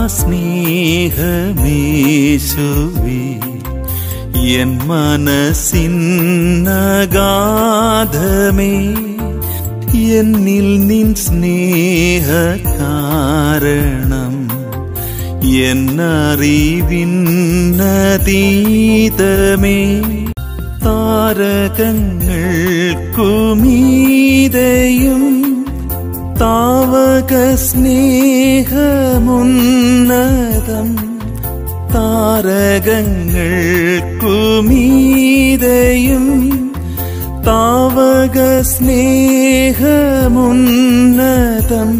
സ്നേഹമേശുവേ N മനസ്സിന്നഗാധമേ എന്നിൽ നിൻ സ്നേഹ കാരണം എന്നറിവിന്നതീതമേ താരകങ്ങൾക്കുമീതയും താവക സ്നേഹമുന്നതം താരകങ്ങൾക്കുമീതയും താവക സ്നേഹമുന്നതം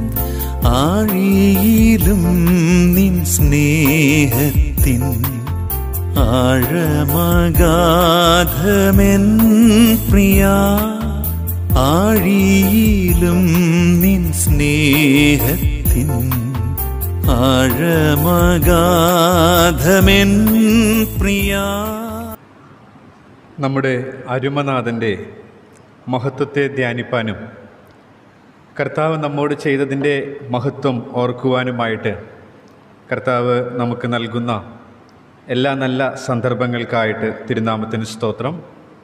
ആഴിയിലും നിൻ സ്നേഹത്തിൻ ആഴമഗാധമെൻ പ്രിയ ആഴിയിലും നിൻ സ്നേഹത്തിൻ ആഴമഗാധമെൻ പ്രിയ നമ്മുടെ അരുമനാഥൻ്റെ മഹത്വത്തെ ധ്യാനിപ്പാനും കർത്താവ് നമ്മോട് ചെയ്തതിൻ്റെ മഹത്വം ഓർക്കുവാനുമായിട്ട് കർത്താവ് നമുക്ക് നൽകുന്ന എല്ലാ നല്ല സന്ദർഭങ്ങൾക്കായിട്ട് തിരുനാമത്തിന് സ്തോത്രം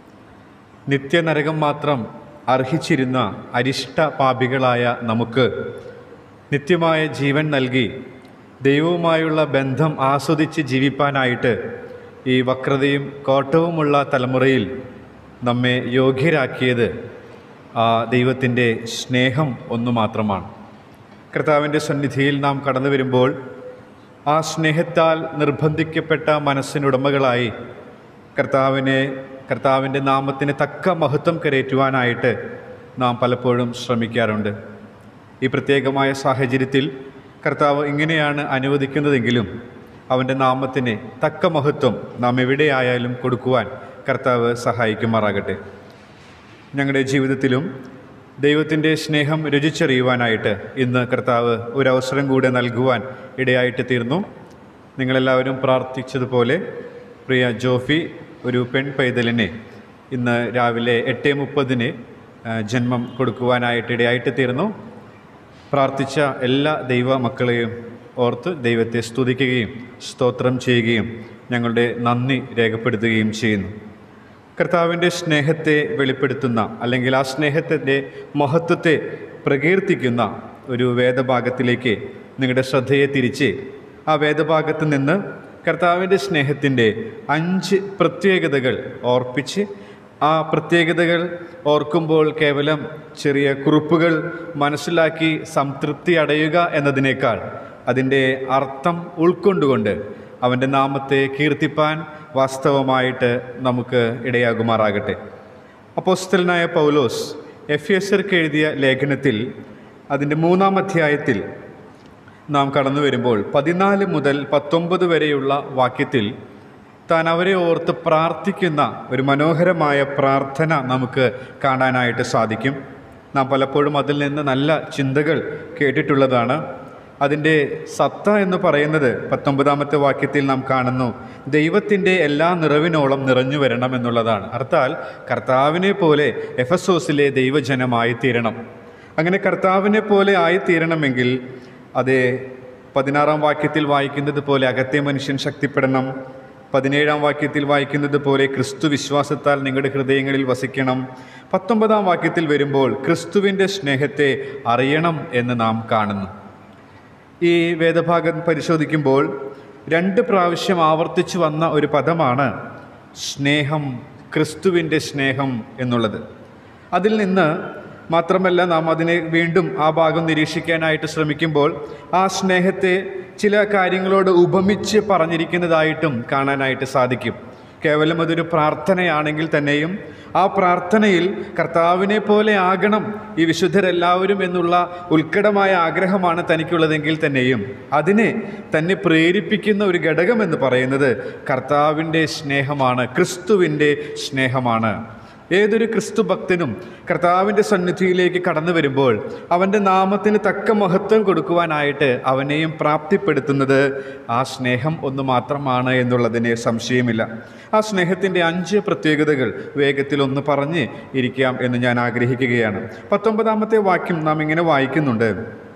നിത്യനരകം മാത്രം അർഹിച്ചിരുന്ന അരിഷ്ട പാപികളായ നമുക്ക് നിത്യമായ ജീവൻ നൽകി ദൈവവുമായുള്ള ബന്ധം ആസ്വദിച്ച് ജീവിപ്പാനായിട്ട് ഈ വക്രതയും കോട്ടവുമുള്ള തലമുറയിൽ നമ്മെ യോഗ്യരാക്കിയത് ആ ദൈവത്തിൻ്റെ സ്നേഹം ഒന്നു മാത്രമാണ് കർത്താവിൻ്റെ സന്നിധിയിൽ നാം കടന്നു വരുമ്പോൾ ആ സ്നേഹത്താൽ നിർബന്ധിക്കപ്പെട്ട മനസ്സിനുടമകളായി കർത്താവിനെ കർത്താവിൻ്റെ നാമത്തിന് തക്ക മഹത്വം കരയേറ്റുവാനായിട്ട് നാം പലപ്പോഴും ശ്രമിക്കാറുണ്ട് ഈ പ്രത്യേകമായ സാഹചര്യത്തിൽ കർത്താവ് ഇങ്ങനെയാണ് അനുവദിക്കുന്നതെങ്കിലും അവൻ്റെ നാമത്തിന് തക്ക മഹത്വം നാം എവിടെയായാലും കൊടുക്കുവാൻ കർത്താവ് സഹായിക്കുമാറാകട്ടെ ഞങ്ങളുടെ ജീവിതത്തിലും ദൈവത്തിൻ്റെ സ്നേഹം രുചിച്ചറിയുവാനായിട്ട് ഇന്ന് കർത്താവ് ഒരു അവസരം കൂടെ നൽകുവാൻ ഇടയായിട്ട് തീർന്നു നിങ്ങളെല്ലാവരും പ്രാർത്ഥിച്ചതുപോലെ പ്രിയ ജോഫി ഒരു പെൺ പൈതലിനെ ഇന്ന് രാവിലെ എട്ട് മുപ്പതിന് ജന്മം കൊടുക്കുവാനായിട്ട് ഇടയായിട്ട് തീർന്നു പ്രാർത്ഥിച്ച എല്ലാ ദൈവ മക്കളെയും ഓർത്ത് ദൈവത്തെ സ്തുതിക്കുകയും സ്തോത്രം ചെയ്യുകയും ഞങ്ങളുടെ നന്ദി രേഖപ്പെടുത്തുകയും ചെയ്യുന്നു കർത്താവിൻ്റെ സ്നേഹത്തെ വെളിപ്പെടുത്തുന്ന അല്ലെങ്കിൽ ആ സ്നേഹത്തിൻ്റെ മഹത്വത്തെ പ്രകീർത്തിക്കുന്ന ഒരു വേദഭാഗത്തിലേക്ക് നിങ്ങളുടെ ശ്രദ്ധയെ തിരിച്ച് ആ വേദഭാഗത്ത് നിന്ന് കർത്താവിൻ്റെ സ്നേഹത്തിൻ്റെ അഞ്ച് പ്രത്യേകതകൾ ഓർപ്പിച്ച് ആ പ്രത്യേകതകൾ ഓർക്കുമ്പോൾ കേവലം ചെറിയ കുറിപ്പുകൾ മനസ്സിലാക്കി സംതൃപ്തി അടയുക എന്നതിനേക്കാൾ അതിൻ്റെ അർത്ഥം ഉൾക്കൊണ്ടുകൊണ്ട് അവൻ്റെ നാമത്തെ കീർത്തിപ്പാൻ വാസ്തവമായിട്ട് നമുക്ക് ഇടയാകുമാറാകട്ടെ അപ്പോസ്തലനായ പൗലോസ് എഫ് എസർക്ക് എഴുതിയ ലേഖനത്തിൽ അതിൻ്റെ മൂന്നാം അധ്യായത്തിൽ നാം കടന്നു വരുമ്പോൾ പതിനാല് മുതൽ പത്തൊമ്പത് വരെയുള്ള വാക്യത്തിൽ താൻ അവരെ ഓർത്ത് പ്രാർത്ഥിക്കുന്ന ഒരു മനോഹരമായ പ്രാർത്ഥന നമുക്ക് കാണാനായിട്ട് സാധിക്കും നാം പലപ്പോഴും അതിൽ നിന്ന് നല്ല ചിന്തകൾ കേട്ടിട്ടുള്ളതാണ് അതിൻ്റെ സത്ത എന്ന് പറയുന്നത് പത്തൊമ്പതാമത്തെ വാക്യത്തിൽ നാം കാണുന്നു ദൈവത്തിൻ്റെ എല്ലാ നിറവിനോളം നിറഞ്ഞു വരണം എന്നുള്ളതാണ് അർത്ഥാൽ കർത്താവിനെ പോലെ എഫസോസിലെ ദൈവജനമായി തീരണം അങ്ങനെ കർത്താവിനെ പോലെ ആയിത്തീരണമെങ്കിൽ അത് പതിനാറാം വാക്യത്തിൽ വായിക്കുന്നത് പോലെ അകത്തെ മനുഷ്യൻ ശക്തിപ്പെടണം പതിനേഴാം വാക്യത്തിൽ വായിക്കുന്നത് പോലെ ക്രിസ്തു വിശ്വാസത്താൽ നിങ്ങളുടെ ഹൃദയങ്ങളിൽ വസിക്കണം പത്തൊമ്പതാം വാക്യത്തിൽ വരുമ്പോൾ ക്രിസ്തുവിൻ്റെ സ്നേഹത്തെ അറിയണം എന്ന് നാം കാണുന്നു ഈ വേദഭാഗം പരിശോധിക്കുമ്പോൾ രണ്ട് പ്രാവശ്യം ആവർത്തിച്ചു വന്ന ഒരു പദമാണ് സ്നേഹം ക്രിസ്തുവിൻ്റെ സ്നേഹം എന്നുള്ളത് അതിൽ നിന്ന് മാത്രമല്ല നാം അതിനെ വീണ്ടും ആ ഭാഗം നിരീക്ഷിക്കാനായിട്ട് ശ്രമിക്കുമ്പോൾ ആ സ്നേഹത്തെ ചില കാര്യങ്ങളോട് ഉപമിച്ച് പറഞ്ഞിരിക്കുന്നതായിട്ടും കാണാനായിട്ട് സാധിക്കും കേവലം അതൊരു പ്രാർത്ഥനയാണെങ്കിൽ തന്നെയും ആ പ്രാർത്ഥനയിൽ കർത്താവിനെ പോലെ ആകണം ഈ വിശുദ്ധരെല്ലാവരും എന്നുള്ള ഉത്കടമായ ആഗ്രഹമാണ് തനിക്കുള്ളതെങ്കിൽ തന്നെയും അതിനെ തന്നെ പ്രേരിപ്പിക്കുന്ന ഒരു ഘടകം എന്ന് പറയുന്നത് കർത്താവിൻ്റെ സ്നേഹമാണ് ക്രിസ്തുവിൻ്റെ സ്നേഹമാണ് ഏതൊരു ക്രിസ്തു ഭക്തനും കർത്താവിൻ്റെ സന്നിധിയിലേക്ക് കടന്നു വരുമ്പോൾ അവൻ്റെ നാമത്തിന് തക്ക മഹത്വം കൊടുക്കുവാനായിട്ട് അവനെയും പ്രാപ്തിപ്പെടുത്തുന്നത് ആ സ്നേഹം ഒന്ന് മാത്രമാണ് എന്നുള്ളതിന് സംശയമില്ല ആ സ്നേഹത്തിൻ്റെ അഞ്ച് പ്രത്യേകതകൾ വേഗത്തിൽ ഒന്ന് പറഞ്ഞ് ഇരിക്കാം എന്ന് ഞാൻ ആഗ്രഹിക്കുകയാണ് പത്തൊമ്പതാമത്തെ വാക്യം നാം ഇങ്ങനെ വായിക്കുന്നുണ്ട്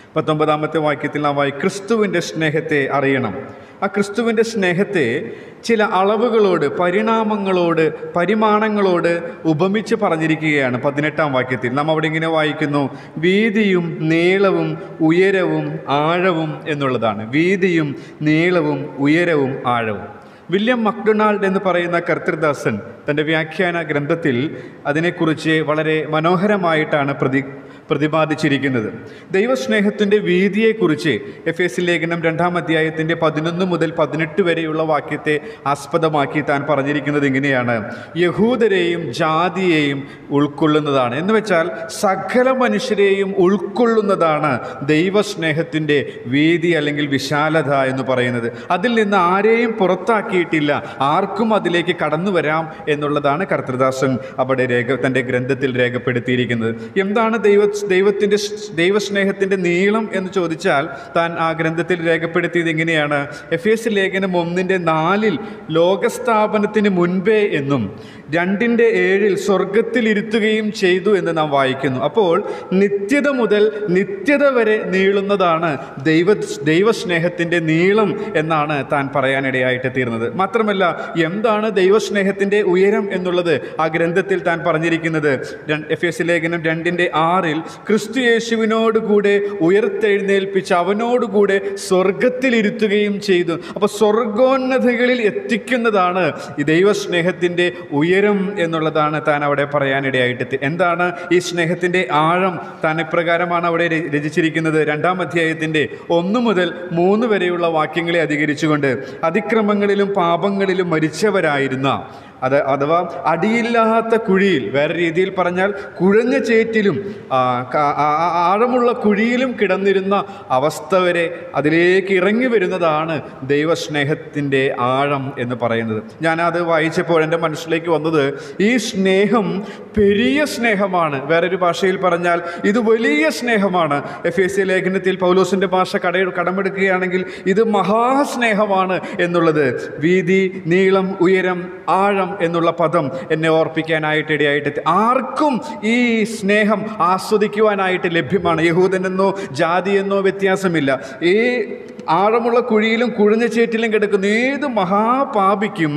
പത്തൊമ്പതാമത്തെ വാക്യത്തിൽ നാം വായി ക്രിസ്തുവിൻ്റെ സ്നേഹത്തെ അറിയണം ആ ക്രിസ്തുവിൻ്റെ സ്നേഹത്തെ ചില അളവുകളോട് പരിണാമങ്ങളോട് പരിമാണങ്ങളോട് ഉപമിച്ച് പറഞ്ഞിരിക്കുകയാണ് പതിനെട്ടാം വാക്യത്തിൽ നാം അവിടെ ഇങ്ങനെ വായിക്കുന്നു വീതിയും നീളവും ഉയരവും ആഴവും എന്നുള്ളതാണ് വീതിയും നീളവും ഉയരവും ആഴവും വില്യം മക്ഡൊണാൾഡ് എന്ന് പറയുന്ന കർത്തൃദാസൻ തൻ്റെ വ്യാഖ്യാന ഗ്രന്ഥത്തിൽ അതിനെക്കുറിച്ച് വളരെ മനോഹരമായിട്ടാണ് പ്രതി പ്രതിപാദിച്ചിരിക്കുന്നത് ദൈവസ്നേഹത്തിൻ്റെ വീതിയെക്കുറിച്ച് എഫ് എസ് ലേഖനം രണ്ടാം അധ്യായത്തിൻ്റെ പതിനൊന്ന് മുതൽ പതിനെട്ട് വരെയുള്ള വാക്യത്തെ ആസ്പദമാക്കി താൻ പറഞ്ഞിരിക്കുന്നത് ഇങ്ങനെയാണ് യഹൂദരെയും ജാതിയെയും ഉൾക്കൊള്ളുന്നതാണ് എന്ന് വെച്ചാൽ സകല മനുഷ്യരെയും ഉൾക്കൊള്ളുന്നതാണ് ദൈവസ്നേഹത്തിൻ്റെ വീതി അല്ലെങ്കിൽ വിശാലത എന്ന് പറയുന്നത് അതിൽ നിന്ന് ആരെയും പുറത്താക്കിയിട്ടില്ല ആർക്കും അതിലേക്ക് കടന്നു വരാം എന്നുള്ളതാണ് കർത്തൃദാസൻ അവിടെ രേഖ തൻ്റെ ഗ്രന്ഥത്തിൽ രേഖപ്പെടുത്തിയിരിക്കുന്നത് എന്താണ് ദൈവ ദൈവത്തിൻ്റെ ദൈവസ്നേഹത്തിൻ്റെ നീളം എന്ന് ചോദിച്ചാൽ താൻ ആ ഗ്രന്ഥത്തിൽ രേഖപ്പെടുത്തിയത് ഇങ്ങനെയാണ് എഫ് എസ് ലേഖനം ഒന്നിൻ്റെ നാലിൽ ലോകസ്ഥാപനത്തിന് മുൻപേ എന്നും രണ്ടിൻ്റെ ഏഴിൽ സ്വർഗത്തിലിരുത്തുകയും ചെയ്തു എന്ന് നാം വായിക്കുന്നു അപ്പോൾ നിത്യത മുതൽ നിത്യത വരെ നീളുന്നതാണ് ദൈവ ദൈവസ്നേഹത്തിൻ്റെ നീളം എന്നാണ് താൻ പറയാനിടയായിട്ട് തീർന്നത് മാത്രമല്ല എന്താണ് ദൈവസ്നേഹത്തിൻ്റെ ഉയരം എന്നുള്ളത് ആ ഗ്രന്ഥത്തിൽ താൻ പറഞ്ഞിരിക്കുന്നത് എഫ് എസ് ലേഖനം രണ്ടിൻ്റെ ആറിൽ ക്രിസ്തു യേശുവിനോട് കൂടെ ഉയർത്തെഴുന്നേൽപ്പിച്ച് അവനോടുകൂടെ സ്വർഗത്തിലിരുത്തുകയും ചെയ്തു അപ്പോൾ സ്വർഗോന്നതകളിൽ എത്തിക്കുന്നതാണ് ഈ ദൈവസ്നേഹത്തിൻ്റെ ഉയരം എന്നുള്ളതാണ് താൻ അവിടെ പറയാനിടയായിട്ട് തി- എന്താണ് ഈ സ്നേഹത്തിൻ്റെ ആഴം താൻ ഇപ്രകാരമാണ് അവിടെ ര- രചിച്ചിരിക്കുന്നത് രണ്ടാം അധ്യായത്തിൻ്റെ ഒന്ന് മുതൽ മൂന്ന് വരെയുള്ള വാക്യങ്ങളെ അധികരിച്ചുകൊണ്ട് അതിക്രമങ്ങളിലും പാപങ്ങളിലും മരിച്ചവരായിരുന്ന അത് അഥവാ അടിയില്ലാത്ത കുഴിയിൽ വേറെ രീതിയിൽ പറഞ്ഞാൽ കുഴഞ്ഞ ചേറ്റിലും ആ, ക- ആ- ആ- ആഴമുള്ള കുഴിയിലും കിടന്നിരുന്ന അവസ്ഥ വരെ അതിലേക്ക് ഇറങ്ങി വരുന്നതാണ് ദൈവസ്നേഹത്തിൻ്റെ ആഴം എന്ന് പറയുന്നത് ഞാനത് വായിച്ചപ്പോൾ എൻ്റെ മനസ്സിലേക്ക് വന്നത് ഈ സ്നേഹം പെരിയ സ്നേഹമാണ് വേറൊരു ഭാഷയിൽ പറഞ്ഞാൽ ഇത് വലിയ സ്നേഹമാണ് എഫ് എസ് സി ലേഖനത്തിൽ പൗലോസിൻ്റെ ഭാഷ കട കടമെടുക്കുകയാണെങ്കിൽ ഇത് മഹാസ്നേഹമാണ് എന്നുള്ളത് വീതി നീളം ഉയരം ആഴം എന്നുള്ള പദം എന്നെ ഓർപ്പിക്കാനായിട്ട് ഇടയായിട്ട് തി- ആർക്കും ഈ സ്നേഹം ആസ്വദിക്കുവാനായിട്ട് ലഭ്യമാണ് യഹൂദനെന്നോ ജാതിയെന്നോ വ്യത്യാസമില്ല ഈ ആഴമുള്ള കുഴിയിലും കുഴിഞ്ഞ ചേറ്റിലും കിടക്കുന്ന ഏത് മഹാപാപിക്കും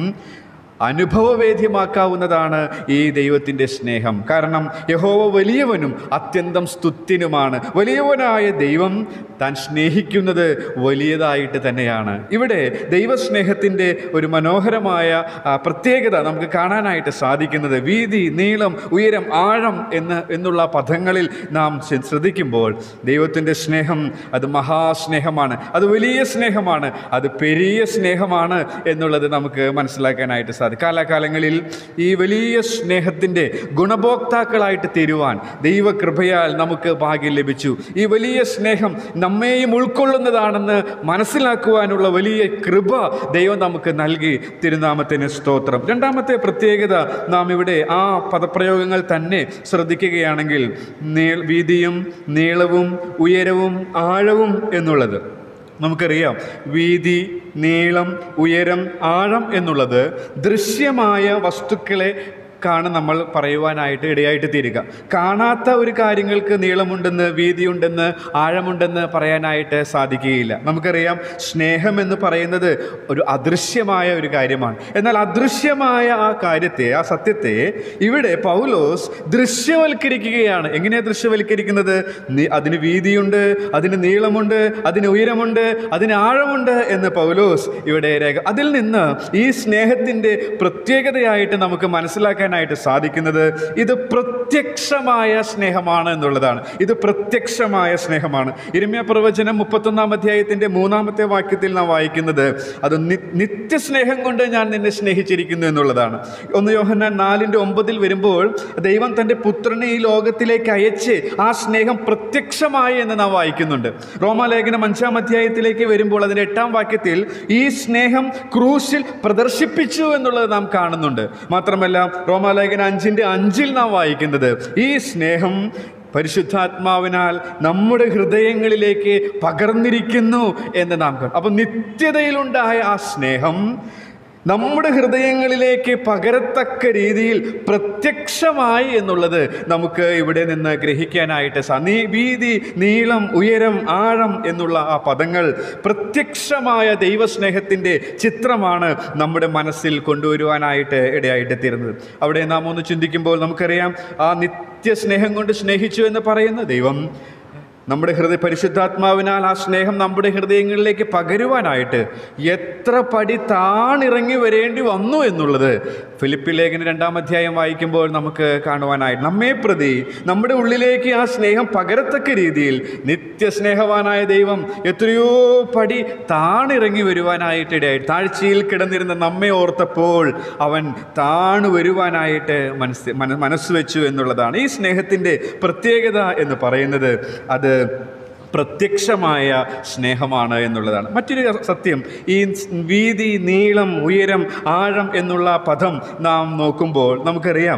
അനുഭവവേദ്യമാക്കാവുന്നതാണ് ഈ ദൈവത്തിൻ്റെ സ്നേഹം കാരണം യഹോവ വലിയവനും അത്യന്തം സ്തുത്യനുമാണ് വലിയവനായ ദൈവം താൻ സ്നേഹിക്കുന്നത് വലിയതായിട്ട് തന്നെയാണ് ഇവിടെ ദൈവസ്നേഹത്തിൻ്റെ ഒരു മനോഹരമായ ആ, പ്രത്യേകത നമുക്ക് കാണാനായിട്ട് സാധിക്കുന്നത് വീതി നീളം ഉയരം ആഴം എന്ന് എന്നുള്ള പദങ്ങളിൽ നാം ശ്ര- ശ്രദ്ധിക്കുമ്പോൾ ദൈവത്തിൻ്റെ സ്നേഹം അത് മഹാസ്നേഹമാണ് അത് വലിയ സ്നേഹമാണ് അത് പെരിയ സ്നേഹമാണ് എന്നുള്ളത് നമുക്ക് മനസ്സിലാക്കാനായിട്ട് സാധിക്കും കാലാകാലങ്ങളിൽ ഈ വലിയ സ്നേഹത്തിൻ്റെ ഗുണഭോക്താക്കളായിട്ട് തീരുവാൻ ദൈവകൃപയാൽ നമുക്ക് ഭാഗ്യം ലഭിച്ചു ഈ വലിയ സ്നേഹം നമ്മെയും ഉൾക്കൊള്ളുന്നതാണെന്ന് മനസ്സിലാക്കുവാനുള്ള വലിയ കൃപ ദൈവം നമുക്ക് നൽകി തിരുനാമത്തിന് സ്തോത്രം രണ്ടാമത്തെ പ്രത്യേകത നാം ഇവിടെ ആ പദപ്രയോഗങ്ങൾ തന്നെ ശ്രദ്ധിക്കുകയാണെങ്കിൽ നീ വീതിയും നീളവും ഉയരവും ആഴവും എന്നുള്ളത് നമുക്കറിയാം വീതി നീളം ഉയരം ആഴം എന്നുള്ളത് ദൃശ്യമായ വസ്തുക്കളെ ക്കാണ് നമ്മൾ പറയുവാനായിട്ട് ഇടയായിട്ട് തീരുക കാണാത്ത ഒരു കാര്യങ്ങൾക്ക് നീളമുണ്ടെന്ന് വീതിയുണ്ടെന്ന് ആഴമുണ്ടെന്ന് പറയാനായിട്ട് സാധിക്കുകയില്ല നമുക്കറിയാം സ്നേഹം എന്ന് പറയുന്നത് ഒരു അദൃശ്യമായ ഒരു കാര്യമാണ് എന്നാൽ അദൃശ്യമായ ആ കാര്യത്തെ ആ സത്യത്തെ ഇവിടെ പൗലോസ് ദൃശ്യവൽക്കരിക്കുകയാണ് എങ്ങനെയാണ് ദൃശ്യവൽക്കരിക്കുന്നത് നി- അതിന് വീതിയുണ്ട് അതിന് നീളമുണ്ട് അതിന് ഉയരമുണ്ട് അതിന് ആഴമുണ്ട് എന്ന് പൗലോസ് ഇവിടെ രേഖ അതിൽ നിന്ന് ഈ സ്നേഹത്തിൻ്റെ പ്രത്യേകതയായിട്ട് നമുക്ക് മനസ്സിലാക്കാനായിട്ട് സാധിക്കുന്നത് ഇത് പ്രത്യക്ഷമായ സ്നേഹമാണ് എന്നുള്ളതാണ് ഇത് പ്രത്യക്ഷമായ സ്നേഹമാണ് ഇരമ്യ പ്രവചനം മുപ്പത്തൊന്നാം അധ്യായത്തിൻ്റെ മൂന്നാമത്തെ വാക്യത്തിൽ നാം വായിക്കുന്നത് അത് നി- നിത്യസ്നേഹം കൊണ്ട് ഞാൻ നിന്നെ സ്നേഹിച്ചിരിക്കുന്നു എന്നുള്ളതാണ് ഒന്ന് യോഹന്നാൻ നാലിൻ്റെ ഒമ്പതിൽ വരുമ്പോൾ ദൈവം തൻ്റെ പുത്രനെ ഈ ലോകത്തിലേക്ക് അയച്ച് ആ സ്നേഹം പ്രത്യക്ഷമായി എന്ന് നാം വായിക്കുന്നുണ്ട് റോമാലേഖനം അഞ്ചാം അധ്യായത്തിലേക്ക് വരുമ്പോൾ അതിൻ്റെ എട്ടാം വാക്യത്തിൽ ഈ സ്നേഹം ക്രൂശിൽ പ്രദർശിപ്പിച്ചു എന്നുള്ളത് നാം കാണുന്നുണ്ട് മാത്രമല്ല റോമാലേഖനം അഞ്ചിൻ്റെ അഞ്ചിൽ നാം വായിക്കുന്നത് ഈ സ്നേഹം പരിശുദ്ധാത്മാവിനാൽ നമ്മുടെ ഹൃദയങ്ങളിലേക്ക് പകർന്നിരിക്കുന്നു എന്ന് നാം കാണും അപ്പം നിത്യതയിലുണ്ടായ ആ സ്നേഹം നമ്മുടെ ഹൃദയങ്ങളിലേക്ക് പകരത്തക്ക രീതിയിൽ പ്രത്യക്ഷമായി എന്നുള്ളത് നമുക്ക് ഇവിടെ നിന്ന് ഗ്രഹിക്കാനായിട്ട് സാ നീ വീതി നീളം ഉയരം ആഴം എന്നുള്ള ആ പദങ്ങൾ പ്രത്യക്ഷമായ ദൈവസ്നേഹത്തിൻ്റെ ചിത്രമാണ് നമ്മുടെ മനസ്സിൽ കൊണ്ടുവരുവാനായിട്ട് ഇടയായിട്ട് തീരുന്നത് അവിടെ നാം ഒന്ന് ചിന്തിക്കുമ്പോൾ നമുക്കറിയാം ആ നിത്യസ്നേഹം കൊണ്ട് സ്നേഹിച്ചു എന്ന് പറയുന്ന ദൈവം നമ്മുടെ ഹൃദയ പരിശുദ്ധാത്മാവിനാൽ ആ സ്നേഹം നമ്മുടെ ഹൃദയങ്ങളിലേക്ക് പകരുവാനായിട്ട് എത്ര പടി താണിറങ്ങി വരേണ്ടി വന്നു എന്നുള്ളത് ഫിലിപ്പി ലേഖന രണ്ടാം അധ്യായം വായിക്കുമ്പോൾ നമുക്ക് കാണുവാനായിട്ട് നമ്മെ പ്രതി നമ്മുടെ ഉള്ളിലേക്ക് ആ സ്നേഹം പകരത്തക്ക രീതിയിൽ നിത്യസ്നേഹവാനായ ദൈവം എത്രയോ പടി താണിറങ്ങി വരുവാനായിട്ട് ഇടയായി താഴ്ചയിൽ കിടന്നിരുന്ന നമ്മെ ഓർത്തപ്പോൾ അവൻ താണു വരുവാനായിട്ട് മനസ്സ് മന- മനസ്സ് വെച്ചു എന്നുള്ളതാണ് ഈ സ്നേഹത്തിൻ്റെ പ്രത്യേകത എന്ന് പറയുന്നത് അത് പ്രത്യക്ഷമായ സ്നേഹമാണ് എന്നുള്ളതാണ് മറ്റൊരു സത്യം ഈ വീതി നീളം ഉയരം ആഴം എന്നുള്ള പദം നാം നോക്കുമ്പോൾ നമുക്കറിയാം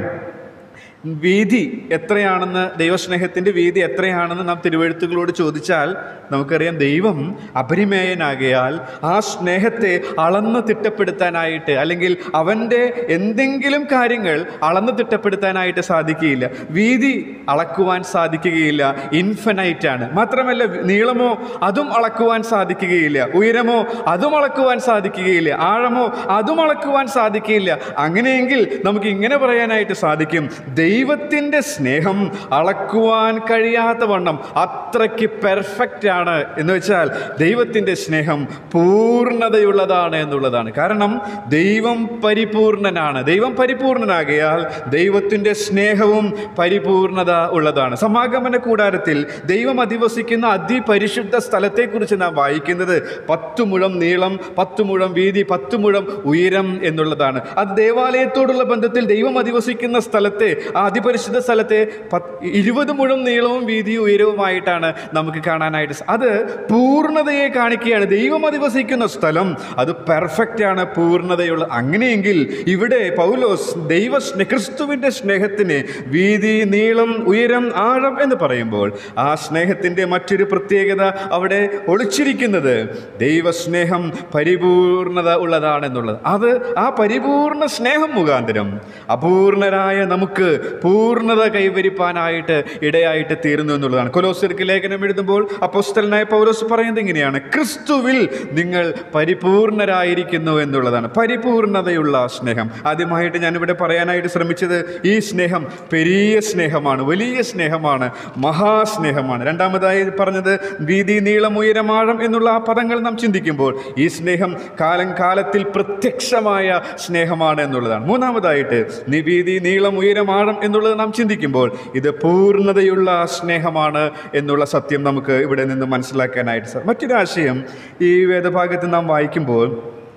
വീതി എത്രയാണെന്ന് ദൈവസ്നേഹത്തിൻ്റെ വീതി എത്രയാണെന്ന് നാം തിരുവഴുത്തുകളോട് ചോദിച്ചാൽ നമുക്കറിയാം ദൈവം അപരിമേയനാകയാൽ ആ സ്നേഹത്തെ അളന്ന് തിട്ടപ്പെടുത്താനായിട്ട് അല്ലെങ്കിൽ അവൻ്റെ എന്തെങ്കിലും കാര്യങ്ങൾ അളന്ന് തിട്ടപ്പെടുത്താനായിട്ട് സാധിക്കുകയില്ല വീതി അളക്കുവാൻ സാധിക്കുകയില്ല ഇൻഫനൈറ്റ് ആണ് മാത്രമല്ല നീളമോ അതും അളക്കുവാൻ സാധിക്കുകയില്ല ഉയരമോ അതും അളക്കുവാൻ സാധിക്കുകയില്ല ആഴമോ അതും അളക്കുവാൻ സാധിക്കുകയില്ല അങ്ങനെയെങ്കിൽ നമുക്ക് ഇങ്ങനെ പറയാനായിട്ട് സാധിക്കും ദൈവത്തിൻ്റെ സ്നേഹം അളക്കുവാൻ കഴിയാത്ത വണ്ണം അത്രയ്ക്ക് പെർഫെക്റ്റ് ആണ് എന്ന് വെച്ചാൽ ദൈവത്തിൻ്റെ സ്നേഹം പൂർണ്ണതയുള്ളതാണ് എന്നുള്ളതാണ് കാരണം ദൈവം പരിപൂർണനാണ് ദൈവം പരിപൂർണനാകയാൽ ദൈവത്തിൻ്റെ സ്നേഹവും പരിപൂർണത ഉള്ളതാണ് സമാഗമന കൂടാരത്തിൽ ദൈവം അധിവസിക്കുന്ന അതിപരിശുദ്ധ സ്ഥലത്തെക്കുറിച്ച് നാം വായിക്കുന്നത് പത്തു മുഴം നീളം പത്തു മുഴം വീതി പത്തു മുഴം ഉയരം എന്നുള്ളതാണ് അത് ദേവാലയത്തോടുള്ള ബന്ധത്തിൽ ദൈവം അധിവസിക്കുന്ന സ്ഥലത്തെ ആ അതിപരിശുദ്ധ സ്ഥലത്തെ പത്ത് ഇരുപത് മുഴം നീളവും വീതിയും ഉയരവുമായിട്ടാണ് നമുക്ക് കാണാനായിട്ട് സ- അത് പൂർണ്ണതയെ കാണിക്കുകയാണ് ദൈവം അധിവസിക്കുന്ന സ്ഥലം അത് പെർഫെക്റ്റ് ആണ് പൂർണ്ണതയുള്ള അങ്ങനെയെങ്കിൽ ഇവിടെ പൗലോസ് ദൈവ സ്നേ- ക്രിസ്തുവിൻ്റെ സ്നേഹത്തിന് വീതി നീളം ഉയരം ആഴം എന്ന് പറയുമ്പോൾ ആ സ്നേഹത്തിൻ്റെ മറ്റൊരു പ്രത്യേകത അവിടെ ഒളിച്ചിരിക്കുന്നത് ദൈവസ്നേഹം പരിപൂർണത ഉള്ളതാണെന്നുള്ളത് അത് ആ പരിപൂർണ സ്നേഹം മുഖാന്തരം അപൂർണരായ നമുക്ക് പൂർണ്ണത കൈവരിപ്പാനായിട്ട് ഇടയായിട്ട് തീരുന്നു എന്നുള്ളതാണ് കൊലോസിർക്ക് ലേഖനം എഴുതുമ്പോൾ അപ്പോസ്തലനായ പൗലോസ് പറയുന്നത് ഇങ്ങനെയാണ് ക്രിസ്തുവിൽ നിങ്ങൾ പരിപൂർണരായിരിക്കുന്നു എന്നുള്ളതാണ് പരിപൂർണതയുള്ള സ്നേഹം ആദ്യമായിട്ട് ഞാനിവിടെ പറയാനായിട്ട് ശ്രമിച്ചത് ഈ സ്നേഹം പെരിയ സ്നേഹമാണ് വലിയ സ്നേഹമാണ് മഹാസ്നേഹമാണ് രണ്ടാമതായി പറഞ്ഞത് വീതി നീളം ഉയരമാഴം എന്നുള്ള ആ പദങ്ങൾ നാം ചിന്തിക്കുമ്പോൾ ഈ സ്നേഹം കാലം കാലത്തിൽ പ്രത്യക്ഷമായ സ്നേഹമാണ് എന്നുള്ളതാണ് മൂന്നാമതായിട്ട് നി- വീതി നീളം ഉയരമാഴം എന്നുള്ളത് നാം ചിന്തിക്കുമ്പോൾ ഇത് പൂർണ്ണതയുള്ള സ്നേഹമാണ് എന്നുള്ള സത്യം നമുക്ക് ഇവിടെ നിന്ന് മനസ്സിലാക്കാനായിട്ട് സാർ മറ്റൊരു ആശയം ഈ വേദഭാഗത്ത് നാം വായിക്കുമ്പോൾ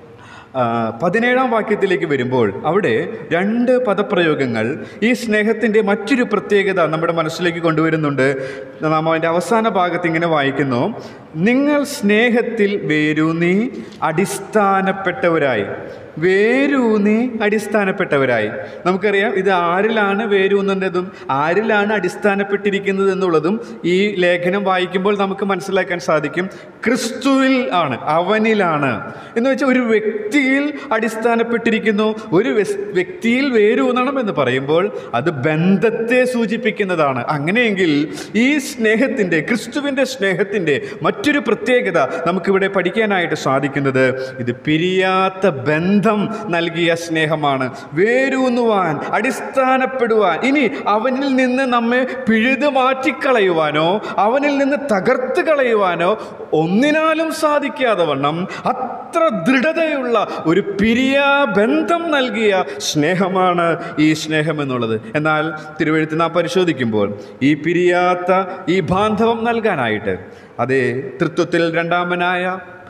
ആ, പതിനേഴാം വാക്യത്തിലേക്ക് വരുമ്പോൾ അവിടെ രണ്ട് പദപ്രയോഗങ്ങൾ ഈ സ്നേഹത്തിൻ്റെ മറ്റൊരു പ്രത്യേകത നമ്മുടെ മനസ്സിലേക്ക് കൊണ്ടുവരുന്നുണ്ട് നാം അതിൻ്റെ അവസാന ഭാഗത്ത് ഇങ്ങനെ വായിക്കുന്നു നിങ്ങൾ സ്നേഹത്തിൽ വേരൂന്നി അടിസ്ഥാനപ്പെട്ടവരായി വേരൂന്നി അടിസ്ഥാനപ്പെട്ടവരായി നമുക്കറിയാം ഇത് ആരിലാണ് വേരൂന്നതും ആരിലാണ് അടിസ്ഥാനപ്പെട്ടിരിക്കുന്നത് എന്നുള്ളതും ഈ ലേഖനം വായിക്കുമ്പോൾ നമുക്ക് മനസ്സിലാക്കാൻ സാധിക്കും ക്രിസ്തുവിൽ ആണ് അവനിലാണ് എന്ന് വെച്ചാൽ ഒരു വ്യക്തിയിൽ അടിസ്ഥാനപ്പെട്ടിരിക്കുന്നു ഒരു വെസ്- വ്യക്തിയിൽ വേരൂന്നണം എന്ന് പറയുമ്പോൾ അത് ബന്ധത്തെ സൂചിപ്പിക്കുന്നതാണ് അങ്ങനെയെങ്കിൽ ഈ സ്നേഹത്തിൻ്റെ ക്രിസ്തുവിൻ്റെ സ്നേഹത്തിൻ്റെ മറ്റൊരു പ്രത്യേകത നമുക്കിവിടെ പഠിക്കാനായിട്ട് സാധിക്കുന്നത് ഇത് പിരിയാത്ത ബന്ധം നൽകിയ സ്നേഹമാണ് വേരൂന്നുവാൻ അടിസ്ഥാനപ്പെടുവാൻ ഇനി അവനിൽ നിന്ന് നമ്മെ പിഴുതു മാറ്റിക്കളയുവാനോ അവനിൽ നിന്ന് തകർത്ത് കളയുവാനോ ഒന്നിനാലും സാധിക്കാതെ വണ്ണം അത്ര ദൃഢതയുള്ള ഒരു പിരിയാ ബന്ധം നൽകിയ സ്നേഹമാണ് ഈ സ്നേഹം എന്നുള്ളത് എന്നാൽ തിരുവഴുത്ത് നാം പരിശോധിക്കുമ്പോൾ ഈ പിരിയാത്ത ഈ ബാന്ധവം നൽകാനായിട്ട് അതേ തൃത്വത്തിൽ രണ്ടാമനായ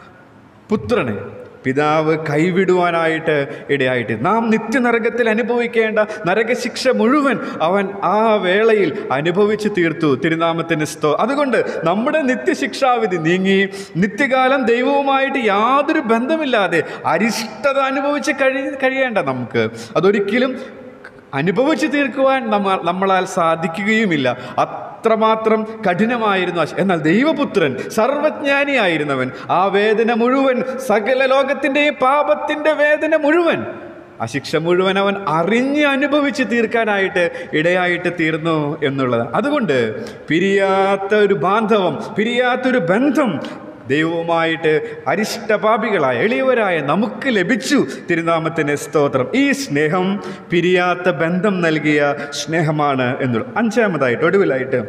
പുത്രനെ പിതാവ് കൈവിടുവാനായിട്ട് ഇടയായിട്ട് നാം നിത്യനരകത്തിൽ അനുഭവിക്കേണ്ട നരകശിക്ഷ മുഴുവൻ അവൻ ആ വേളയിൽ അനുഭവിച്ചു തീർത്തു തിരുനാമത്തിന് സ്തോ അതുകൊണ്ട് നമ്മുടെ നിത്യശിക്ഷാവിധി നീങ്ങി നിത്യകാലം ദൈവവുമായിട്ട് യാതൊരു ബന്ധമില്ലാതെ അരിഷ്ടത അനുഭവിച്ച് കഴി കഴിയേണ്ട നമുക്ക് അതൊരിക്കലും അനുഭവിച്ചു തീർക്കുവാൻ നമ്മ നമ്മളാൽ സാധിക്കുകയുമില്ല അത്ര അത്രമാത്രം കഠിനമായിരുന്നു ആ ശ- എന്നാൽ ദൈവപുത്രൻ സർവജ്ഞാനിയായിരുന്നവൻ ആ വേദന മുഴുവൻ സകല ലോകത്തിൻ്റെയും പാപത്തിൻ്റെ വേദന മുഴുവൻ ആ ശിക്ഷ മുഴുവൻ അവൻ അറിഞ്ഞ് അനുഭവിച്ച് തീർക്കാനായിട്ട് ഇടയായിട്ട് തീർന്നു എന്നുള്ളത് അതുകൊണ്ട് പിരിയാത്ത ഒരു ബാന്ധവം പിരിയാത്തൊരു ബന്ധം ദൈവവുമായിട്ട് അരിഷ്ടപാപികളായ എളിയവരായ നമുക്ക് ലഭിച്ചു തിരുനാമത്തിന് സ്തോത്രം ഈ സ്നേഹം പിരിയാത്ത ബന്ധം നൽകിയ സ്നേഹമാണ് എന്നുള്ളത് അഞ്ചാമതായിട്ട് ഒടുവിലായിട്ട്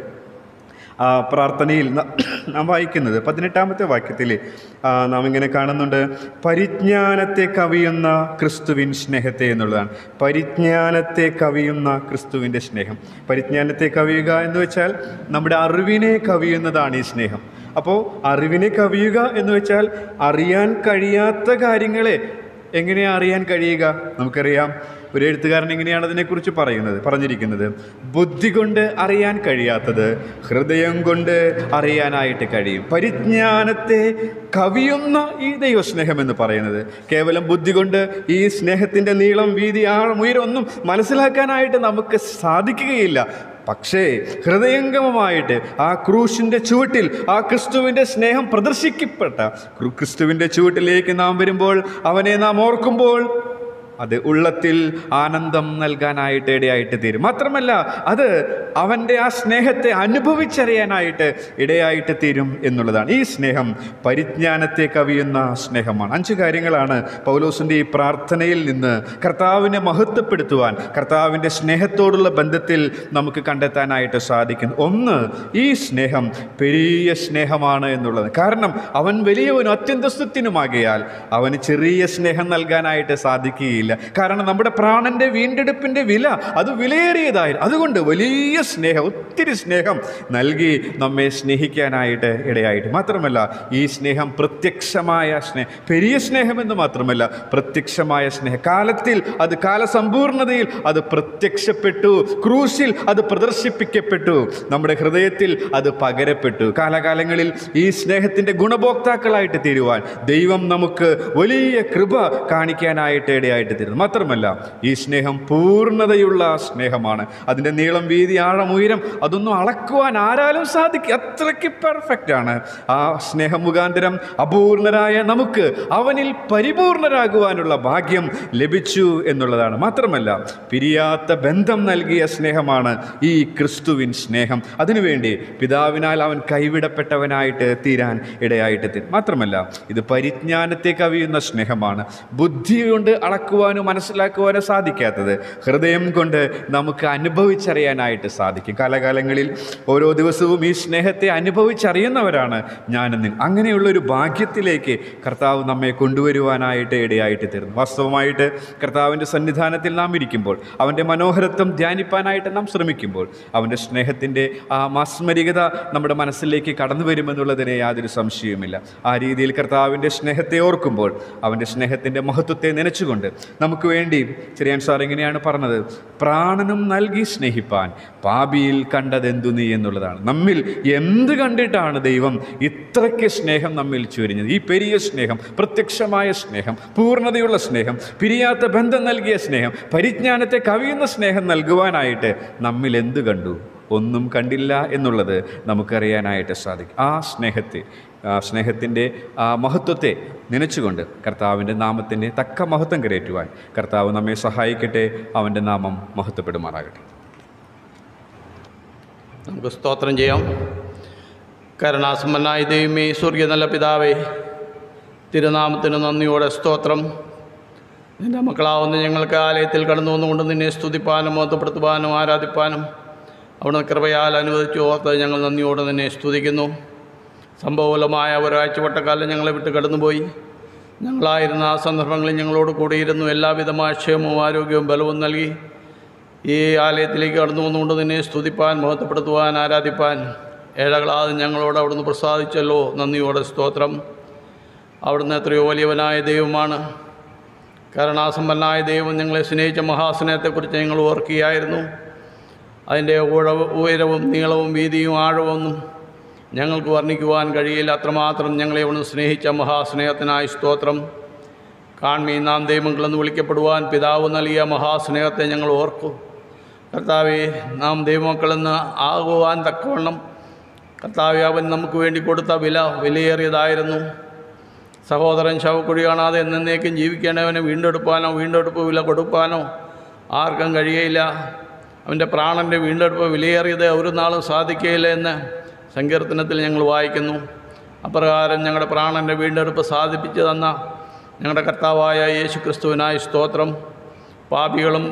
ആ പ്രാർത്ഥനയിൽ ന- നാം വായിക്കുന്നത് പതിനെട്ടാമത്തെ വാക്യത്തിൽ ആ, നാം ഇങ്ങനെ കാണുന്നുണ്ട് പരിജ്ഞാനത്തെ കവിയുന്ന ക്രിസ്തുവിൻ സ്നേഹത്തെ എന്നുള്ളതാണ് പരിജ്ഞാനത്തെ കവിയുന്ന ക്രിസ്തുവിൻ്റെ സ്നേഹം പരിജ്ഞാനത്തെ കവിയുക എന്ന് വെച്ചാൽ നമ്മുടെ അറിവിനെ കവിയുന്നതാണ് ഈ സ്നേഹം അപ്പോൾ അറിവിനെ കവിയുക എന്ന് വെച്ചാൽ അറിയാൻ കഴിയാത്ത കാര്യങ്ങളെ എങ്ങനെയാണ് അറിയാൻ കഴിയുക നമുക്കറിയാം ഒരു എഴുത്തുകാരൻ എങ്ങനെയാണ് അതിനെക്കുറിച്ച് പറയുന്നത് പറഞ്ഞിരിക്കുന്നത് ബുദ്ധി കൊണ്ട് അറിയാൻ കഴിയാത്തത് ഹൃദയം കൊണ്ട് അറിയാനായിട്ട് കഴിയും പരിജ്ഞാനത്തെ കവിയുന്ന ഈ ദൈവസ്നേഹം എന്ന് പറയുന്നത് കേവലം ബുദ്ധി കൊണ്ട് ഈ സ്നേഹത്തിൻ്റെ നീളം വീതി ആഴം ഉയരം ഒന്നും മനസ്സിലാക്കാനായിട്ട് നമുക്ക് സാധിക്കുകയില്ല പക്ഷേ ഹൃദയംഗമമായിട്ട് ആ ക്രൂശിൻ്റെ ചുവട്ടിൽ ആ ക്രിസ്തുവിൻ്റെ സ്നേഹം പ്രദർശിക്കപ്പെട്ട ക്രു- ക്രിസ്തുവിൻ്റെ ചുവട്ടിലേക്ക് നാം വരുമ്പോൾ അവനെ നാം ഓർക്കുമ്പോൾ അത് ഉള്ളത്തിൽ ആനന്ദം നൽകാനായിട്ട് ഇടയായിട്ട് തീരും മാത്രമല്ല അത് അവൻ്റെ ആ സ്നേഹത്തെ അനുഭവിച്ചറിയാനായിട്ട് ഇടയായിട്ട് തീരും എന്നുള്ളതാണ് ഈ സ്നേഹം പരിജ്ഞാനത്തെ കവിയുന്ന സ്നേഹമാണ് അഞ്ച് കാര്യങ്ങളാണ് പൗലോസിൻ്റെ ഈ പ്രാർത്ഥനയിൽ നിന്ന് കർത്താവിനെ മഹത്വപ്പെടുത്തുവാൻ കർത്താവിൻ്റെ സ്നേഹത്തോടുള്ള ബന്ധത്തിൽ നമുക്ക് കണ്ടെത്താനായിട്ട് സാധിക്കുന്നു ഒന്ന് ഈ സ്നേഹം പെരിയ സ്നേഹമാണ് എന്നുള്ളത് കാരണം അവൻ വലിയവനും അത്യന്തസ്തുത്തിനുമാകിയാൽ അവന് ചെറിയ സ്നേഹം നൽകാനായിട്ട് സാധിക്കുകയില്ല കാരണം നമ്മുടെ പ്രാണന്റെ വീണ്ടെടുപ്പിന്റെ വില അത് വിലയേറിയതായിരുന്നു അതുകൊണ്ട് വലിയ സ്നേഹം ഒത്തിരി സ്നേഹം നൽകി നമ്മെ സ്നേഹിക്കാനായിട്ട് ഇടയായിട്ട് മാത്രമല്ല ഈ സ്നേഹം പ്രത്യക്ഷമായ സ്നേഹം പെരിയ സ്നേഹമെന്ന് മാത്രമല്ല പ്രത്യക്ഷമായ സ്നേഹം കാലത്തിൽ അത് കാലസമ്പൂർണതയിൽ അത് പ്രത്യക്ഷപ്പെട്ടു ക്രൂശിൽ അത് പ്രദർശിപ്പിക്കപ്പെട്ടു നമ്മുടെ ഹൃദയത്തിൽ അത് പകരപ്പെട്ടു കാലകാലങ്ങളിൽ ഈ സ്നേഹത്തിൻ്റെ ഗുണഭോക്താക്കളായിട്ട് തീരുവാൻ ദൈവം നമുക്ക് വലിയ കൃപ കാണിക്കാനായിട്ട് ഇടയായിട്ട് തരുന്നു മാത്രമല്ല ഈ സ്നേഹം പൂർണ്ണതയുള്ള സ്നേഹമാണ് അതിൻ്റെ നീളം വീതി ആഴം ഉയരം അതൊന്നും അളക്കുവാൻ ആരാലും സാധിക്കും അത്രയ്ക്ക് പെർഫെക്റ്റ് ആണ് ആ സ്നേഹം മുഖാന്തരം അപൂർണരായ നമുക്ക് അവനിൽ പരിപൂർണരാകുവാനുള്ള ഭാഗ്യം ലഭിച്ചു എന്നുള്ളതാണ് മാത്രമല്ല പിരിയാത്ത ബന്ധം നൽകിയ സ്നേഹമാണ് ഈ ക്രിസ്തുവിൻ സ്നേഹം അതിനുവേണ്ടി പിതാവിനാൽ അവൻ കൈവിടപ്പെട്ടവനായിട്ട് തീരാൻ ഇടയായിട്ട് തീരും മാത്രമല്ല ഇത് പരിജ്ഞാനത്തെ കവിയുന്ന സ്നേഹമാണ് ബുദ്ധി കൊണ്ട് അളക്കുവാനോ മനസ്സിലാക്കുവാനോ സാധിക്കാത്തത് ഹൃദയം കൊണ്ട് നമുക്ക് അനുഭവിച്ചറിയാനായിട്ട് സാധിക്കും കാലകാലങ്ങളിൽ ഓരോ ദിവസവും ഈ സ്നേഹത്തെ അനുഭവിച്ചറിയുന്നവരാണ് ഞാനും നിങ്ങൾ അങ്ങനെയുള്ള ഒരു ഭാഗ്യത്തിലേക്ക് കർത്താവ് നമ്മെ കൊണ്ടുവരുവാനായിട്ട് ഇടയായിട്ട് തീർന്നു വാസ്തവമായിട്ട് കർത്താവിൻ്റെ സന്നിധാനത്തിൽ നാം ഇരിക്കുമ്പോൾ അവൻ്റെ മനോഹരത്വം ധ്യാനിപ്പാനായിട്ട് നാം ശ്രമിക്കുമ്പോൾ അവൻ്റെ സ്നേഹത്തിൻ്റെ ആ മാസ്മരികത നമ്മുടെ മനസ്സിലേക്ക് കടന്നു വരുമെന്നുള്ളതിന് യാതൊരു സംശയവുമില്ല ആ രീതിയിൽ കർത്താവിൻ്റെ സ്നേഹത്തെ ഓർക്കുമ്പോൾ അവൻ്റെ സ്നേഹത്തിൻ്റെ മഹത്വത്തെ നനച്ചുകൊണ്ട് നമുക്ക് വേണ്ടി ചെറിയാൻ സാർ എങ്ങനെയാണ് പറഞ്ഞത് പ്രാണനും നൽകി സ്നേഹിപ്പാൻ പാപിയിൽ കണ്ടതെന്തു നീ എന്നുള്ളതാണ് നമ്മിൽ എന്ത് കണ്ടിട്ടാണ് ദൈവം ഇത്രയ്ക്ക് സ്നേഹം നമ്മിൽ ചൊരിഞ്ഞത് ഈ പെരിയ സ്നേഹം പ്രത്യക്ഷമായ സ്നേഹം പൂർണ്ണതയുള്ള സ്നേഹം പിരിയാത്ത ബന്ധം നൽകിയ സ്നേഹം പരിജ്ഞാനത്തെ കവിയുന്ന സ്നേഹം നൽകുവാനായിട്ട് നമ്മിൽ എന്ത് കണ്ടു ഒന്നും കണ്ടില്ല എന്നുള്ളത് നമുക്കറിയാനായിട്ട് സാധിക്കും ആ സ്നേഹത്തെ ആ സ്നേഹത്തിൻ്റെ ആ മഹത്വത്തെ നനച്ചുകൊണ്ട് കർത്താവിൻ്റെ നാമത്തിൻ്റെ തക്ക മഹത്വം കരയറ്റുവാൻ കർത്താവ് നമ്മെ സഹായിക്കട്ടെ അവൻ്റെ നാമം മഹത്വപ്പെടുമാറാകട്ടെ നമുക്ക് സ്തോത്രം ചെയ്യാം കരുണാസമ്പന്നായ ദൈവമേ സ്വർഗീയ നല്ല പിതാവേ തിരുനാമത്തിന് നന്ദിയോടെ സ്തോത്രം നിൻ്റെ മക്കളാവുന്ന ഞങ്ങൾക്ക് ആലയത്തിൽ കടന്നു വന്നുകൊണ്ട് നിന്നെ സ്തുതിപ്പാനും മഹത്വപ്പെടുത്തുവാനും ആരാധിപ്പാനും അവിടുന്ന് കൃപയാൽ അനുവദിച്ചു ഓർത്ത് ഞങ്ങൾ നന്ദിയോടെ നിന്നെ സ്തുതിക്കുന്നു സംഭവലമായ ഒരാഴ്ചവട്ടക്കാലം ഞങ്ങളെ വിട്ട് കടന്നുപോയി ഞങ്ങളായിരുന്ന ആ സന്ദർഭങ്ങളിൽ ഞങ്ങളോട് കൂടിയിരുന്നു എല്ലാവിധമായ ക്ഷേമവും ആരോഗ്യവും ബലവും നൽകി ഈ ആലയത്തിലേക്ക് കടന്നു വന്നുകൊണ്ട് നിന്നെ സ്തുതിപ്പാൻ മഹത്വപ്പെടുത്തുവാൻ ആരാധിപ്പാൻ ഏഴകളാതെ ഞങ്ങളോട് അവിടുന്ന് പ്രസാദിച്ചല്ലോ നന്ദിയോടെ സ്തോത്രം അവിടുന്ന് എത്രയോ വലിയവനായ ദൈവമാണ് കരുണാസമ്പന്നായ ദൈവം ഞങ്ങളെ സ്നേഹിച്ച മഹാസ്നേഹത്തെക്കുറിച്ച് ഞങ്ങൾ ഓർക്കുകയായിരുന്നു അതിൻ്റെ ഉഴവ് ഉയരവും നീളവും വീതിയും ആഴവൊന്നും ഞങ്ങൾക്ക് വർണ്ണിക്കുവാൻ കഴിയില്ല അത്രമാത്രം ഞങ്ങളെ ഒന്ന് സ്നേഹിച്ച മഹാസ്നേഹത്തിനായി സ്തോത്രം കാൺമീ നാം ദൈവങ്ങളെന്ന് വിളിക്കപ്പെടുവാൻ പിതാവ് നൽകിയ മഹാസ്നേഹത്തെ ഞങ്ങൾ ഓർക്കും കർത്താവെ നാം ദൈവമക്കളെന്ന് ആകുവാൻ തക്കവണ്ണം കർത്താവെ അവൻ നമുക്ക് വേണ്ടി കൊടുത്ത വില വിലയേറിയതായിരുന്നു സഹോദരൻ ശവക്കുഴി കാണാതെ എന്നേക്കും ജീവിക്കേണ്ടവനെ വീണ്ടെടുപ്പാനോ വീണ്ടെടുപ്പ് വില കൊടുപ്പാനോ ആർക്കും കഴിയയില്ല അവൻ്റെ പ്രാണൻ്റെ വീണ്ടെടുപ്പ് വിലയേറിയത് ഒരു നാളും സാധിക്കുകയില്ല എന്ന് സങ്കീർത്തനത്തിൽ ഞങ്ങൾ വായിക്കുന്നു അപ്രകാരം ഞങ്ങളുടെ പ്രാണൻ്റെ വീണ്ടെടുപ്പ് സാധിപ്പിച്ചു തന്ന ഞങ്ങളുടെ കർത്താവായ യേശു ക്രിസ്തുവിനായി സ്തോത്രം പാപികളും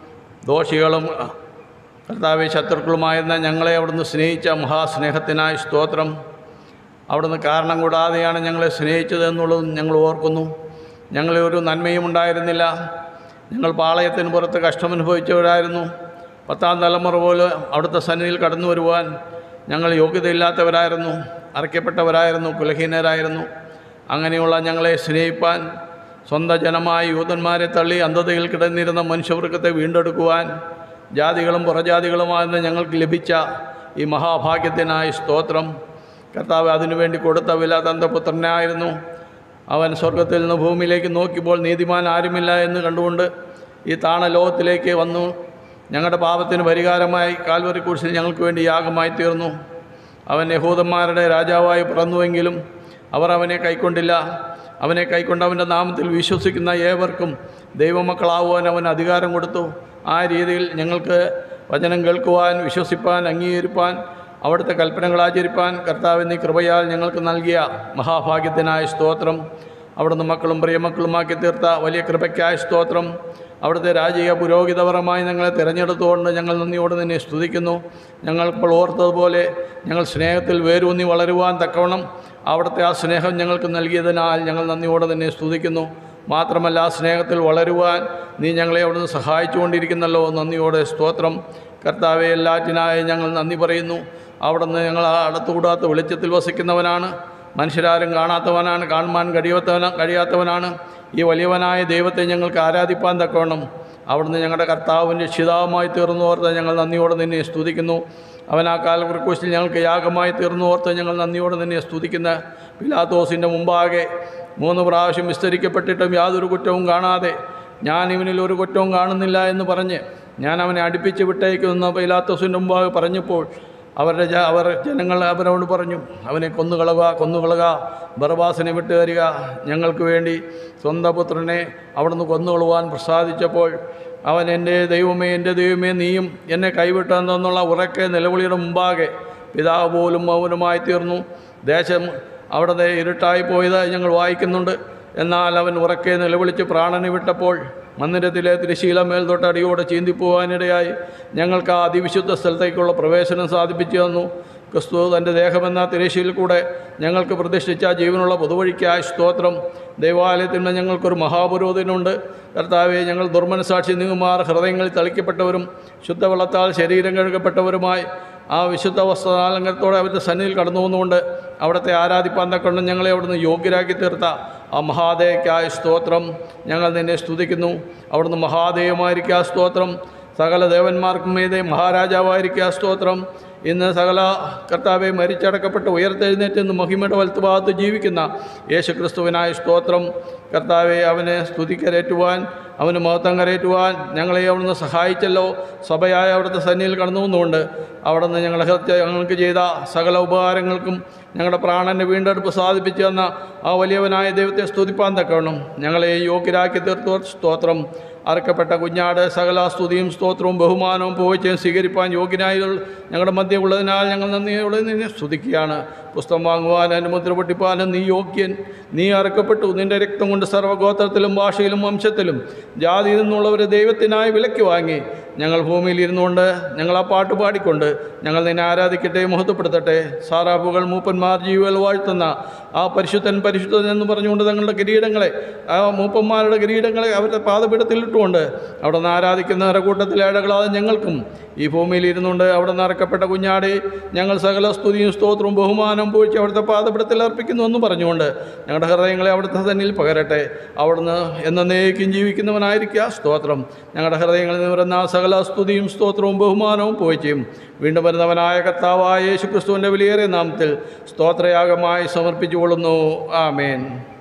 ദോഷികളും കർത്താവ് ശത്രുക്കളുമായിരുന്ന ഞങ്ങളെ അവിടുന്ന് സ്നേഹിച്ച മഹാസ്നേഹത്തിനായി സ്തോത്രം അവിടുന്ന് കാരണം കൂടാതെയാണ് ഞങ്ങളെ സ്നേഹിച്ചത് എന്നുള്ളതും ഞങ്ങൾ ഓർക്കുന്നു ഞങ്ങളെ ഒരു നന്മയും ഉണ്ടായിരുന്നില്ല ഞങ്ങൾ പാളയത്തിന് പുറത്ത് കഷ്ടമനുഭവിച്ചവരായിരുന്നു പത്താം തലമുറ പോലെ അവിടുത്തെ സന്നിധിയിൽ കടന്നു വരുവാൻ ഞങ്ങൾ യോഗ്യതയില്ലാത്തവരായിരുന്നു അറയ്ക്കപ്പെട്ടവരായിരുന്നു കുലഹീനരായിരുന്നു അങ്ങനെയുള്ള ഞങ്ങളെ സ്നേഹിപ്പാൻ സ്വന്തം ജനമായ യൂതന്മാരെ തള്ളി അന്ധതയിൽ കിടന്നിരുന്ന മനുഷ്യവർഗത്തെ വീണ്ടെടുക്കുവാൻ ജാതികളും പുറജാതികളുമായിരുന്ന ഞങ്ങൾക്ക് ലഭിച്ച ഈ മഹാഭാഗ്യത്തിനായി സ്തോത്രം കർത്താവ് അതിനുവേണ്ടി കൊടുത്ത വില തൻ്റെ പുത്രനായിരുന്നു അവൻ സ്വർഗത്തിൽ നിന്ന് ഭൂമിയിലേക്ക് നോക്കിയപ്പോൾ നീതിമാൻ ആരുമില്ല എന്ന് കണ്ടുകൊണ്ട് ഈ താണ ലോകത്തിലേക്ക് വന്നു ഞങ്ങളുടെ പാപത്തിന് പരിഹാരമായി കാൽവരി കുരിശിൽ ഞങ്ങൾക്ക് വേണ്ടി യാഗമായി തീർന്നു അവൻ യഹൂദന്മാരുടെ രാജാവായി പിറന്നുവെങ്കിലും അവർ അവനെ കൈക്കൊണ്ടില്ല അവനെ കൈക്കൊണ്ട് അവൻ്റെ നാമത്തിൽ വിശ്വസിക്കുന്ന ഏവർക്കും ദൈവമക്കളാവുവാൻ അവൻ അധികാരം കൊടുത്തു ആ രീതിയിൽ ഞങ്ങൾക്ക് വചനം കേൾക്കുവാൻ വിശ്വസിപ്പാൻ അംഗീകരിപ്പാൻ അവിടുത്തെ കൽപ്പനകൾ ആചരിപ്പാൻ കർത്താവിൻ്റെ കൃപയാൽ ഞങ്ങൾക്ക് നൽകിയ മഹാഭാഗ്യത്തിനായ സ്തോത്രം അവിടുന്ന് മക്കളും പ്രിയമക്കളുമാക്കി തീർത്ത വലിയ കൃപയ്ക്കായ സ്തോത്രം അവിടുത്തെ രാജകീയ പുരോഹിതപരമായി ഞങ്ങളെ തിരഞ്ഞെടുത്തുകൊണ്ട് ഞങ്ങൾ നന്ദിയോട് നിന്നെ സ്തുതിക്കുന്നു ഞങ്ങളിപ്പോൾ ഓർത്തതുപോലെ ഞങ്ങൾ സ്നേഹത്തിൽ വേരൂന്നി വളരുവാൻ തക്കവണ്ണം അവിടുത്തെ ആ സ്നേഹം ഞങ്ങൾക്ക് നൽകിയതിനാൽ ഞങ്ങൾ നന്ദിയോടെ നിന്നെ സ്തുതിക്കുന്നു മാത്രമല്ല ആ സ്നേഹത്തിൽ വളരുവാൻ നീ ഞങ്ങളെ അവിടുന്ന് സഹായിച്ചുകൊണ്ടിരിക്കുന്നല്ലോ നന്ദിയോടെ സ്തോത്രം കർത്താവെ എല്ലാറ്റിനായി ഞങ്ങൾ നന്ദി പറയുന്നു അവിടുന്ന് ഞങ്ങൾ ആ അടുത്തുകൂടാത്ത വെളിച്ചത്തിൽ വസിക്കുന്നവനാണ് മനുഷ്യരാരും കാണാത്തവനാണ് കാണുവാൻ കഴിയാത്തവന കഴിയാത്തവനാണ് ഈ വലിയവനായ ദൈവത്തെ ഞങ്ങൾക്ക് ആരാധിപ്പാൻ തക്കവണ്ണം അവിടുന്ന് ഞങ്ങളുടെ കർത്താവിൻ്റെ രക്ഷിതാവുമായി തീർന്നു ഓർത്ത് ഞങ്ങൾ നന്ദിയോടെ നിന്നെ സ്തുതിക്കുന്നു അവൻ ആ കാലക്കുറിക്കുശിൽ ഞങ്ങൾക്ക് യാഗമായി തീർന്നു ഓർത്ത് ഞങ്ങൾ നന്ദിയോടെ നിന്നെ സ്തുതിക്കുന്ന പിലാത്തോസിൻ്റെ മുമ്പാകെ മൂന്ന് പ്രാവശ്യം വിസ്തരിക്കപ്പെട്ടിട്ടും യാതൊരു കുറ്റവും കാണാതെ ഞാൻ ഇവനിൽ ഒരു കുറ്റവും കാണുന്നില്ല എന്ന് പറഞ്ഞ് ഞാൻ അവനെ അടുപ്പിച്ച് വിട്ടേക്കുമെന്ന് പൈലാത്തോസിൻ്റെ മുമ്പാകെ പറഞ്ഞപ്പോൾ അവരുടെ ജ അവർ ജനങ്ങൾ അവരോട് പറഞ്ഞു അവനെ കൊന്നുകളക കൊന്നുകളക ബർബാസിനെ വിട്ടു തരിക ഞങ്ങൾക്ക് വേണ്ടി സ്വന്തം പുത്രനെ അവിടുന്ന് കൊന്നുകൊള്ളുവാൻ പ്രസാദിച്ചപ്പോൾ അവൻ എൻ്റെ ദൈവമേ എൻ്റെ ദൈവമേ നീയും എന്നെ കൈവിട്ടെന്നുള്ള ഉറക്കെ നിലവിളിയുടെ മുമ്പാകെ പിതാവ് പോലും മൗനമായി തീർന്നു ദേശം അവിടുത്തെ ഇരുട്ടായി പോയത് ഞങ്ങൾ വായിക്കുന്നുണ്ട് എന്നാൽ അവൻ ഉറക്കെ നിലവിളിച്ച് പ്രാണനെ വിട്ടപ്പോൾ മന്ദിരത്തിലെ തിരശീല മേൽതൊട്ട് അടിയോടെ ചീന്തിപ്പോവാനിടയായി ഞങ്ങൾക്ക് ആ അതിവിശുദ്ധ സ്ഥലത്തേക്കുള്ള പ്രവേശനം സാധിപ്പിച്ചു തന്നു ക്രിസ്തു തൻ്റെ ദേഹമെന്ന തിരശ്ശീലിൽ കൂടെ ഞങ്ങൾക്ക് പ്രതിഷ്ഠിച്ച ജീവനുള്ള പൊതുവഴിക്കായ സ്തോത്രം ദൈവാലയത്തിന് ഞങ്ങൾക്കൊരു മഹാപുരോധനുണ്ട് കർത്താവെ ഞങ്ങൾ ദുർമനസാക്ഷി നീങ്ങുമാർ ഹൃദയങ്ങളിൽ തളിക്കപ്പെട്ടവരും ശുദ്ധവെള്ളത്താൽ ശരീരം കഴുകപ്പെട്ടവരുമായി ആ വിശുദ്ധ വസ്ത്രാലങ്കത്തോടെ അവരുടെ സന്നിധിയിൽ കടന്നു വന്നുകൊണ്ട് അവിടുത്തെ ആരാധിപ്പാൻ തക്കൊണ്ട് ഞങ്ങളെ അവിടുന്ന് യോഗ്യരാക്കി തീർത്ത ആ മഹാദേവയ്ക്കായ സ്തോത്രം ഞങ്ങൾ നിന്നെ സ്തുതിക്കുന്നു അവിടുന്ന് മഹാദേവമായിരിക്കുക സ്തോത്രം സകല ദേവന്മാർക്കും മീതെ മഹാരാജാവായിരിക്കുക സ്തോത്രം ഇന്ന് സകല കർത്താവെ മരിച്ചടക്കപ്പെട്ട് ഉയർത്തെഴുന്നേറ്റ് ഇന്ന് മഹിമയുടെ വലത്തുഭാഗത്ത് ജീവിക്കുന്ന യേശുക്രിസ്തുവിനായ സ്തോത്രം കർത്താവെ അവനെ സ്തുതിക്കരേറ്റുവാൻ അവന് മഹത്വം കരേറ്റുവാൻ ഞങ്ങളെ അവിടുന്ന് സഹായിച്ചല്ലോ സഭയായ അവിടുത്തെ സന്നിധിയിൽ കടന്നു വന്നുകൊണ്ട് അവിടുന്ന് ഞങ്ങളെ ഹൃദയ- ഞങ്ങൾക്ക് ചെയ്ത സകല ഉപകാരങ്ങൾക്കും ഞങ്ങളുടെ പ്രാണൻ്റെ വീണ്ടെടുപ്പ് സാധിപ്പിച്ചു തന്ന ആ വലിയവനായ ദൈവത്തെ സ്തുതിപ്പാൻ തക്കവണ്ണം ഞങ്ങളെ യോഗ്യരാക്കി തീർത്തു സ്തോത്രം അറക്കപ്പെട്ട കുഞ്ഞാട് സകല സ്തുതിയും സ്തോത്രവും ബഹുമാനവും പോയിച്ചും സ്വീകരിപ്പാൻ യോഗ്യനായ ഞങ്ങളുടെ മധ്യം ഉള്ളതിനാൽ ഞങ്ങൾ നന്ദിയോടെ നിന്നെ സ്തുതിക്കുകയാണ് പുസ്തകം വാങ്ങുവാനും മുദ്ര പൊട്ടിപ്പാനും നീ യോഗ്യൻ നീ അറക്കപ്പെട്ടു നിന്റെ രക്തം കൊണ്ട് സർവ്വഗോത്രത്തിലും ഭാഷയിലും വംശത്തിലും ജാതിയിൽ നിന്നുള്ളവരെ ദൈവത്തിനായി വിലക്കി വാങ്ങി ഞങ്ങൾ ഭൂമിയിൽ ഇരുന്നുകൊണ്ട് ഞങ്ങൾ ആ പാട്ട് പാടിക്കൊണ്ട് ഞങ്ങൾ നിന്നെ ആരാധിക്കട്ടെ മഹത്വപ്പെടുത്തട്ടെ സാറാപ്പുകൾ മൂപ്പന്മാർ ജീവികൾ വാഴ്ത്തുന്ന ആ പരിശുദ്ധൻ പരിശുദ്ധൻ എന്ന് പറഞ്ഞുകൊണ്ട് തങ്ങളുടെ കിരീടങ്ങളെ ആ മൂപ്പന്മാരുടെ കിരീടങ്ങളെ അവരുടെ പാദപീഠത്തിൽ ഇട്ടുകൊണ്ട് അവിടെ നിന്ന് ആരാധിക്കുന്നവരുടെ കൂട്ടത്തിൽ ഇടകളാതെ ഞങ്ങൾക്കും ഈ ഭൂമിയിൽ ഇരുന്നുകൊണ്ട് അവിടെ നിന്ന് ഇറക്കപ്പെട്ട കുഞ്ഞാടി ഞങ്ങൾ സകല സ്തുതിയും സ്തോത്രവും ബഹുമാനവും പോയിച്ച് അവിടുത്തെ പാദപീഠത്തിൽ അർപ്പിക്കുന്നു എന്ന് പറഞ്ഞുകൊണ്ട് ഞങ്ങളുടെ ഹൃദയങ്ങളെ അവിടുത്തെ തന്നിൽ പകരട്ടെ അവിടുന്ന് എന്നേക്കും ജീവിക്കുന്നവനായിരിക്കുക സ്തോത്രം ഞങ്ങളുടെ ഹൃദയങ്ങളിൽ നിന്ന് വരുന്ന ആ സകല സ്തുതിയും സ്തോത്രവും ബഹുമാനവും പോയിച്ചും വീണ്ടും വരുന്നവനായ കർത്താവായ യേശു ക്രിസ്തുവിൻ്റെ വിലയേറിയ നാമത്തിൽ സ്തോത്രയാഗമായി സമർപ്പിച്ചുകൊള്ളുന്നു ആമേൻ